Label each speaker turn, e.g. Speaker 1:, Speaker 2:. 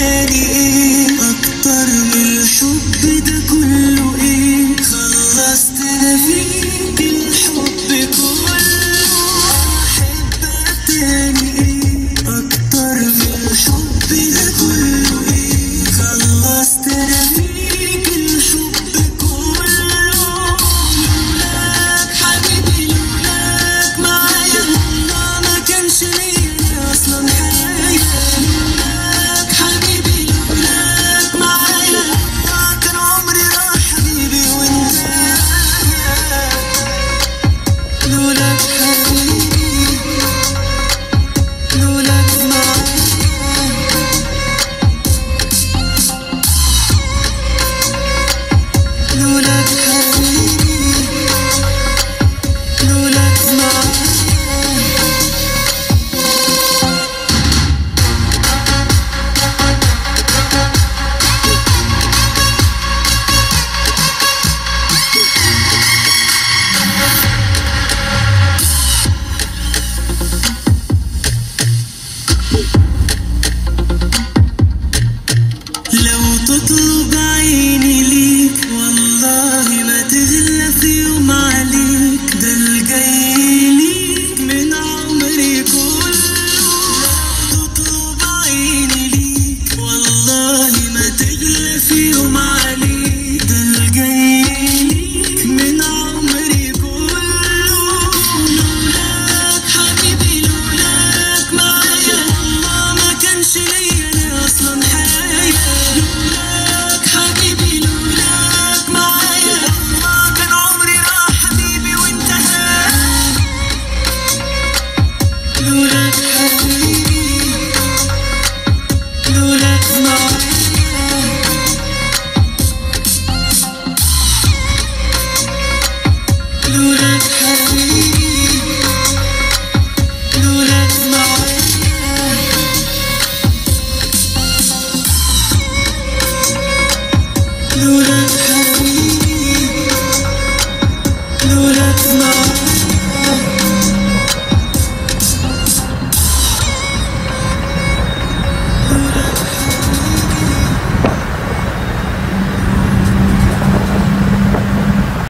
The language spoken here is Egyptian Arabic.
Speaker 1: تاني ايه اكتر من الحب ده كله ايه خلصت انا فيك الحب كله احبك تاني ايه اكتر من الحب ده كله ايه خلصت انا فيك الحب كله لولاك حبيبي لولاك معايا والله ما كانش ليا اصلا حياة لولاك حبيبي لولاك معايا والله كان عمري راح حبيبي وانت لولاك حبيبي لولاك معايا لولاك حبيبي لولاك معايا لو تطلب عيني ليك والله ما تغلى في يوم عليك ده الجاي ليك من عمري كله لو تطلب عيني ليك والله ما تغلى في يوم عليك ده الجاي ليك من عمري كله لولاك حبيبي لولاك معايا والله ما كانش ليا انا اصلا حياة لولاك حبيبي لولاك معايا والله كان عمري راح حبيبي وانتهى لولاك حبيبي لولاك معايا لولاك حبيبي لولاك معايا لولاك حبيبي لولاك معايا